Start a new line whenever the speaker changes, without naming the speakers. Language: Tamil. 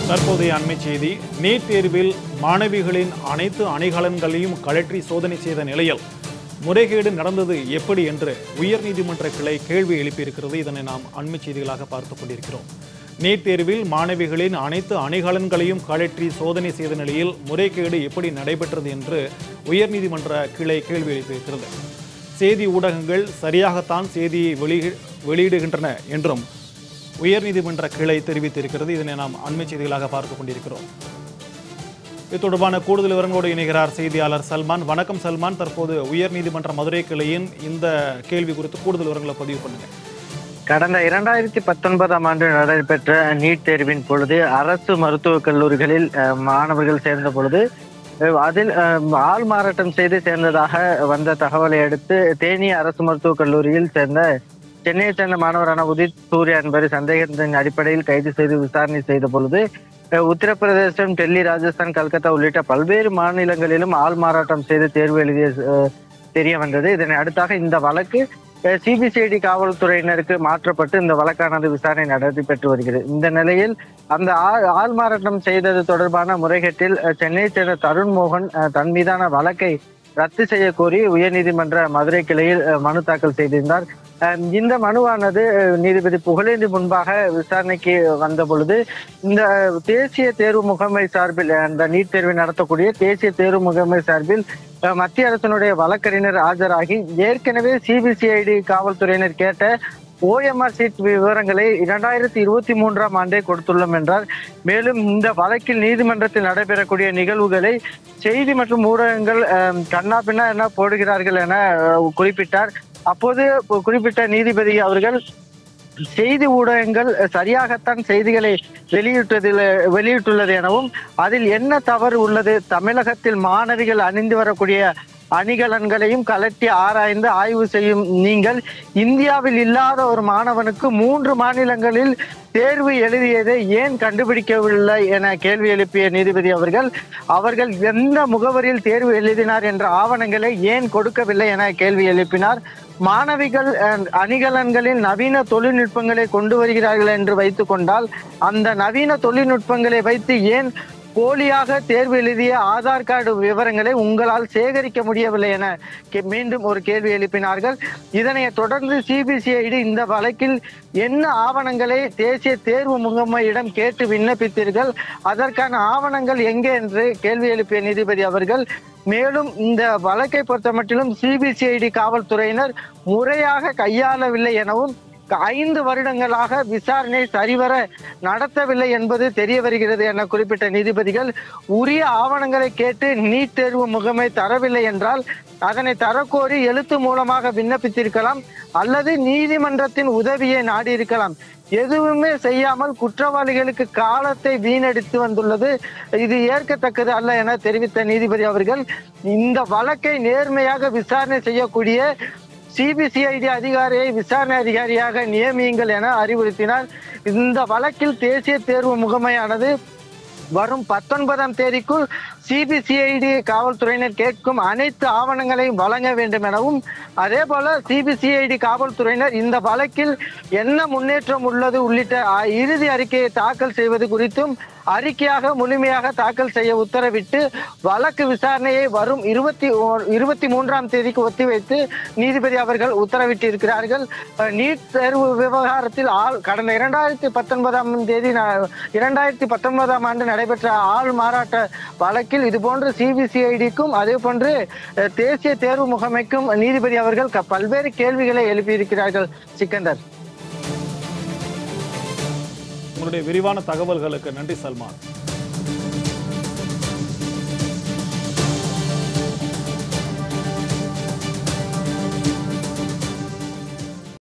தற்போதைய அண்மை செய்தி நீட் தேர்வில் மாணவிகளின் அனைத்து அணிகலன்களையும் கழற்றி சோதனை செய்த நிலையில் முறைகேடு நடந்தது எப்படி என்று உயர்நீதிமன்ற கிளை கேள்வி எழுப்பியிருக்கிறது இதனை நாம் அண்மை செய்திகளாக பார்த்துக் கொண்டிருக்கிறோம் நீட் தேர்வில் மாணவிகளின் அனைத்து அணிகலன்களையும் கழற்றி சோதனை செய்த நிலையில் முறைகேடு எப்படி நடைபெற்றது என்று உயர்நீதிமன்ற கிளை கேள்வி எழுப்பியிருக்கிறது செய்தி ஊடகங்கள் சரியாகத்தான் செய்தியை வெளியி வெளியிடுகின்றன என்றும் உயர்நீதிமன்ற கிளை தெரிவித்திருக்கிறது இதனை நாம் அண்மை செய்திகளாக பார்த்துக் கொண்டிருக்கிறோம் இது தொடர்பான கூடுதல் விவரங்களோடு இணைகிறார் செய்தியாளர் சல்மான் வணக்கம் சல்மான் தற்போது உயர்நீதிமன்ற மதுரை கிளையின் இந்த கேள்வி குறித்து கூடுதல் விவரங்களை பதிவு பண்ணுங்க
கடந்த இரண்டாயிரத்தி பத்தொன்பதாம் ஆண்டு நடைபெற்ற நீட் தேர்வின் பொழுது அரசு மருத்துவக் கல்லூரிகளில் அஹ், மாணவர்கள் சேர்ந்த பொழுது அஹ், அதில் அஹ், ஆள் மாறாட்டம் செய்து சேர்ந்ததாக வந்த தகவலை அடுத்து தேனி அரசு மருத்துவக் கல்லூரியில் சேர்ந்த சென்னையை சேர்ந்த மாணவரான உதித் சூர்யா என்பவர் சந்தேகத்தின் அடிப்படையில் கைது செய்து விசாரணை செய்த பொழுது அஹ், உத்தரப்பிரதேசம் டெல்லி ராஜஸ்தான் கல்கத்தா உள்ளிட்ட பல்வேறு மாநிலங்களிலும் ஆள் மாறாட்டம் செய்து தேர்வு எழுதிய அஹ், தெரிய வந்தது இதனை அடுத்தாக இந்த வழக்கு சிபிசிஐடி காவல்துறையினருக்கு மாற்றப்பட்டு இந்த வழக்கானது விசாரணை நடைபெற்று வருகிறது இந்த நிலையில் அந்த ஆள் ஆள் மாறாட்டம் செய்தது தொடர்பான முறைகேட்டில் அஹ், சென்னையை சேர்ந்த தருண் மோகன் அஹ், தன் மீதான வழக்கை ரத்து செய்ய கோரி உயர்நீதிமன்ற மதுரை கிளையில் அஹ், மனு தாக்கல் செய்திருந்தார் அஹ், இந்த மனுவானது அஹ், நீதிபதி புகழேந்தி முன்பாக விசாரணைக்கு வந்த பொழுது இந்த தேசிய தேர்வு முகமை சார்பில் அஹ், அந்த நீட் தேர்வை நடத்தக்கூடிய தேசிய தேர்வு முகமை சார்பில் அஹ், மத்திய அரசினுடைய வழக்கறிஞர் ஆஜராகி ஏற்கனவே சிபிசிஐடி காவல்துறையினர் கேட்ட ஓஎம்ஆர் சீட் விவரங்களை இரண்டாயிரத்தி இருபத்தி மூன்றாம் ஆண்டே கொடுத்துள்ளோம் என்றார் மேலும் இந்த வழக்கில் நீதிமன்றத்தில் நடைபெறக்கூடிய நிகழ்வுகளை செய்தி மற்றும் ஊடகங்கள் அஹ், கண்ணா பின்னா என்ன போடுகிறார்கள் என அஹ், குறிப்பிட்டார் அப்போது குறிப்பிட்ட நீதிபதி அவர்கள் செய்தி ஊடகங்கள் சரியாகத்தான் செய்திகளை வெளியிட்டதில் வெளியிட்டுள்ளது எனவும் அதில் என்ன தவறு உள்ளது தமிழகத்தில் மாணவிகள் அணிந்து வரக்கூடிய அணிகலன்களையும் கலட்டி ஆராய்ந்து ஆய்வு செய்யும் நீங்கள் இந்தியாவில் இல்லாத ஒரு மாணவனுக்கு மூன்று மாநிலங்களில் தேர்வு எழுதியதை ஏன் கண்டுபிடிக்கவில்லை என கேள்வி எழுப்பிய நீதிபதி அவர்கள் அவர்கள் எந்த முகவரியில் தேர்வு எழுதினார் என்ற ஆவணங்களை ஏன் கொடுக்கவில்லை என கேள்வி எழுப்பினார் மாணவிகள் அஹ், அணிகலன்களில் நவீன தொழில்நுட்பங்களை கொண்டு வருகிறார்கள் என்று வைத்துக் கொண்டால் அந்த நவீன தொழில்நுட்பங்களை வைத்து ஏன் போலியாக தேர்வு எழுதிய ஆதார் கார்டு விவரங்களை உங்களால் சேகரிக்க முடியவில்லை என கே- மீண்டும் ஒரு கேள்வி எழுப்பினார்கள் இதனை தொடர்ந்து சிபிசிஐடி இந்த வழக்கில் என்ன ஆவணங்களை தேசிய தேர்வு முகமையிடம் கேட்டு விண்ணப்பித்தீர்கள் அதற்கான ஆவணங்கள் எங்கே என்று கேள்வி எழுப்பிய நீதிபதி அவர்கள் மேலும் இந்த வழக்கை பொறுத்தமட்டிலும் சிபிசிஐடி காவல்துறையினர் முறையாக கையாளவில்லை எனவும் ஐந்து வருடங்களாக விசாரணை சரிவர நடத்தவில்லை என்பது தெரிய வருகிறது என குறிப்பிட்ட நீதிபதிகள் உரிய ஆவணங்களை கேட்டு நீட் தேர்வு முகமை தரவில்லை என்றால் அதனை தரக்கோரி எழுத்து மூலமாக விண்ணப்பித்திருக்கலாம் அல்லது நீதிமன்றத்தின் உதவியை நாடியிருக்கலாம் எதுவுமே செய்யாமல் குற்றவாளிகளுக்கு காலத்தை வீணடித்து வந்துள்ளது இது ஏற்கத்தக்கது அல்ல என தெரிவித்த நீதிபதி அவர்கள் இந்த வழக்கை நேர்மையாக விசாரணை செய்யக்கூடிய சிபிசிஐடி அதிகாரியை விசாரணை அதிகாரியாக நியமியுங்கள் என அறிவுறுத்தினார் இந்த வழக்கில் தேசிய தேர்வு முகமையானது வரும் பத்தொன்பதாம் தேதிக்குள் சிபிசிஐடி காவல்துறையினர் கேட்கும் அனைத்து ஆவணங்களையும் வழங்க வேண்டும் எனவும் அதே போல சிபிசிஐடி காவல்துறையினர் இந்த வழக்கில் என்ன முன்னேற்றம் உள்ளது உள்ளிட்ட அ- இறுதி அறிக்கையை தாக்கல் செய்வது குறித்தும் அறிக்கையாக முழுமையாக தாக்கல் செய்ய உத்தரவிட்டு வழக்கு விசாரணையை வரும் இருபத்தி இருபத்தி மூன்றாம் தேதிக்கு ஒத்திவைத்து நீதிபதி அவர்கள் உத்தரவிட்டு இருக்கிறார்கள் அஹ், நீட் தேர்வு விவகாரத்தில் ஆள் கடந்த இரண்டாயிரத்தி பத்தொன்பதாம் தேதி ந- இரண்டாயிரத்தி பத்தொன்பதாம் ஆண்டு நடைபெற்ற ஆள் மாறாட்ட வழக்கில் இது போன்று சிபிசிஐடிக்கும் அதே போன்று அஹ், தேசிய தேர்வு முகமைக்கும் நீதிபதி அவர்கள் க- பல்வேறு கேள்விகளை எழுப்பியிருக்கிறார்கள் சிக்கந்தர்
உங்களுடைய விரிவான தகவல்களுக்கு நன்றி சல்மான்